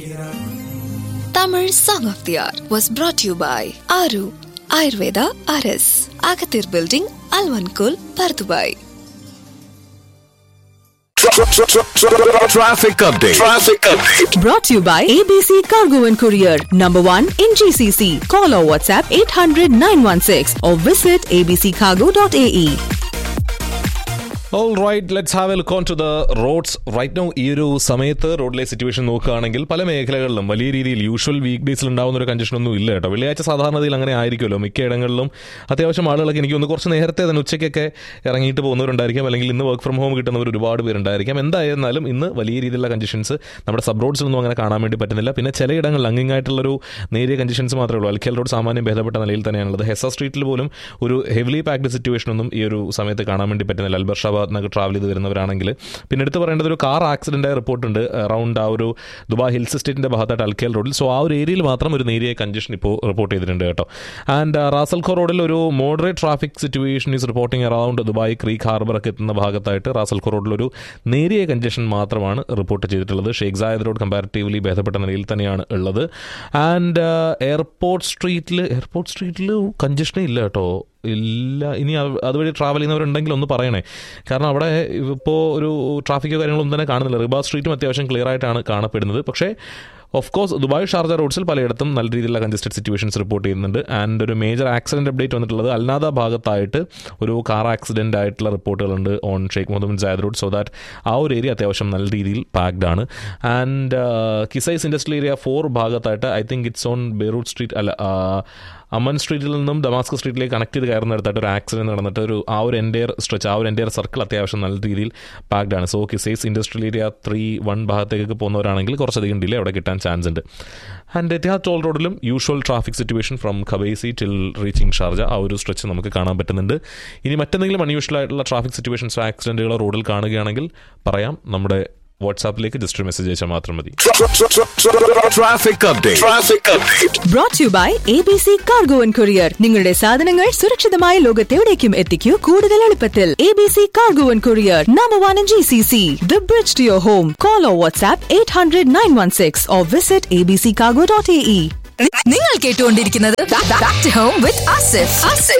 Tamil Song of the Hour was brought to you by Aru Ayurveda RS, Agathir Building, Alvankul, Pardubai. Traffic update. Traffic update. Brought to you by ABC Cargo and Courier, number one in GCC. Call or WhatsApp 800 916 or visit abccargo.ae. All right let's have a look on to the roads right now ഈ ഒരു സമയത്ത് റോഡിലെ situation നോക്കുകയാണെങ്കിൽ പല മേഖലകളിലും വലിയ രീതിയിൽ usual week ഡേയ്സിൽ ഉണ്ടാകുന്ന ഒരു കണ്ടീഷൻ ഒന്നും ഇല്ല കേട്ടോ വെള്ളിയാഴ്ച സാധാരണതയിൽ അങ്ങനെ ആയിരിക്കുമല്ലോ മിക്ക ഇടങ്ങളിലും അത്യാവശ്യം ആളുകളൊക്കെ എനിക്ക് ഒന്ന് കുറച്ച് നേരത്തെ തന്നെ ഉച്ചയ്ക്കൊക്കെ ഇറങ്ങിയിട്ട് പോകുന്നവരുണ്ടായിരിക്കാം അല്ലെങ്കിൽ ഇന്ന് വർക്ക് ഫ്രം ഹോം കിട്ടുന്നവർ ഒരുപാട് പേരുണ്ടായിരിക്കാം എന്തായിരുന്നാലും ഇന്ന് വലിയ രീതിയിലുള്ള കണ്ടീഷൻസ് നമ്മുടെ സബ് റോഡ്സിലൊന്നും അങ്ങനെ കാണാൻ വേണ്ടി പറ്റുന്നില്ല പിന്നെ ചിലയിടങ്ങളിൽ അങ്ങിങ്ങായിട്ടുള്ളൊരു നേരിയ കണ്ടീഷൻസ് മാത്രമേ ഉള്ളൂ അൽക്കൽ റോഡ് സാമാന്യം ഭേദപ്പെട്ട നിലയിൽ തന്നെയാണുള്ളത് ഹെസ സ്ട്രീറ്റിൽ പോലും ഒരു ഹെവിലി പാക്ഡ് സിറ്റുവേഷൻ ഒന്നും ഈ ഒരു സമയത്ത് കാണാൻ വേണ്ടി പറ്റുന്നില്ല അൽബർ ഷാബാദ് നിന്നൊക്കെ ട്രാവൽ ചെയ്ത് വരുന്നവരാണെങ്കിൽ പിന്നെ എടുത്ത് പറയേണ്ടത് ഒരു കാർ ആക്സിഡൻ്റ് ആയ റിപ്പോർട്ടുണ്ട് അറൗണ്ട് ആ ഒരു ദുബായ് ഹിൽസ് എസ്റ്റേറ്റിൻ്റെ ഭാഗത്തായിട്ട് അൽക്കേൽ റോഡിൽ സോ ആ ഒരു ഏരിയയിൽ മാത്രം ഒരു നേരിയ കഞ്ചഷൻ ഇപ്പോൾ റിപ്പോർട്ട് ചെയ്തിട്ടുണ്ട് കേട്ടോ ആൻഡ് റാസൽഖോ റോഡിൽ ഒരു moderate traffic situation is reporting around Dubai creek ഹാർബറൊക്കെ എത്തുന്ന ഭാഗത്തായിട്ട് റാസൽഖോ റോഡിൽ ഒരു നേരിയ കഞ്ചഷൻ മാത്രമാണ് റിപ്പോർട്ട് ചെയ്തിട്ടുള്ളത് ഷേഖ് സായദ് റോഡ് കമ്പാരിറ്റീവ്ലി ഭേദപ്പെട്ട നിലയിൽ തന്നെയാണ് ഉള്ളത് ആൻഡ് എയർപോർട്ട് സ്ട്രീറ്റിൽ എയർപോർട്ട് സ്ട്രീറ്റിൽ കഞ്ചഷനേ ഇല്ല കേട്ടോ ഇല്ല ഇനി അവ- അതുവഴി ട്രാവൽ ചെയ്യുന്നവരുണ്ടെങ്കിൽ ഒന്ന് പറയണേ കാരണം അവിടെ ഇപ്പോൾ ഒരു ട്രാഫിക്കോ കാര്യങ്ങളൊന്നും തന്നെ കാണുന്നില്ല റിബാ സ്ട്രീറ്റും അത്യാവശ്യം ക്ലിയർ ആയിട്ടാണ് കാണപ്പെടുന്നത് പക്ഷേ ഓഫ് കോഴ്സ് ദുബായ് ഷാർജ റോഡ്സിൽ പലയിടത്തും നല്ല രീതിയിലുള്ള കൺജസ്റ്റഡ് സിറ്റുവേഷൻസ് റിപ്പോർട്ട് ചെയ്യുന്നുണ്ട് ആൻഡ് ഒരു മേജർ ആക്സിഡന്റ് അപ്ഡേറ്റ് വന്നിട്ടുള്ളത് അൽനാദ ഭാഗത്തായിട്ട് ഒരു കാർ ആക്സിഡന്റ് ആയിട്ടുള്ള റിപ്പോർട്ടുകളുണ്ട് on Sheikh Mohammed bin Zayed road so that ആ ഒരു ഏരിയ അത്യാവശ്യം നല്ല രീതിയിൽ പാക്ഡ് ആണ് and Qusais industrial area four ഭാഗത്തായിട്ട് I think it's on Beirut street അല്ല ആ, അമൻ സ്ട്രീറ്റിൽ നിന്നും ഡമാസ്കോ സ്ട്രീറ്റിലേക്ക് കണക്ട് ചെയ്ത് കയറുന്നിടത്തായിട്ട് ഒരു ആക്സിഡന്റ് നടന്നിട്ട് ഒരു ആ ഒരു എൻറ്റയർ സ്ട്രെച്ച് ആ ഒരു എൻറ്റയർ സർക്കിൾ അത്യാവശ്യം നല്ല രീതിയിൽ പാക്ഡ് ആണ് so Qusais industrial area three one ഭാഗത്തേക്ക് പോകുന്നവരാണെങ്കിൽ കുറച്ചധികം ഡിലേ അവിടെ കിട്ടാൻ ചാൻസ് ഉണ്ട് ആൻഡ് എത്തിഹാദ് ടോൾ റോഡിലും usual traffic situation from Khabaisi till reaching Sharjah ആ ഒരു സ്ട്രെച്ച് നമുക്ക് കാണാൻ പറ്റുന്നുണ്ട് ഇനി മറ്റെന്തെങ്കിലും അൺയൂഷ്വൽ ആയിട്ടുള്ള ട്രാഫിക് സിറ്റുവേഷൻസോ ആക്സിഡന്റുകളോ റോഡിൽ കാണുകയാണെങ്കിൽ പറയാം നമ്മുടെ വാട്സാപ്പിലേക്ക് ജസ്റ്റ് ഒരു മെസ്സേജ് അയച്ചാൽ മാത്രം മതി Traffic update. Traffic update. Brought to you by ABC Cargo and Courier. നിങ്ങളുടെ സാധനങ്ങൾ സുരക്ഷിതമായ ലോകത്തെവിടേക്കും എത്തിക്കൂ കൂടുതൽ എളുപ്പത്തിൽ ABC Cargo and Courier, number one in GCC. The bridge to your home. Call or WhatsApp 800 916 or visit abccargo.ae. നിങ്ങൾ കേട്ടുകൊണ്ടിരിക്കുന്നത് back to home with Asif Asif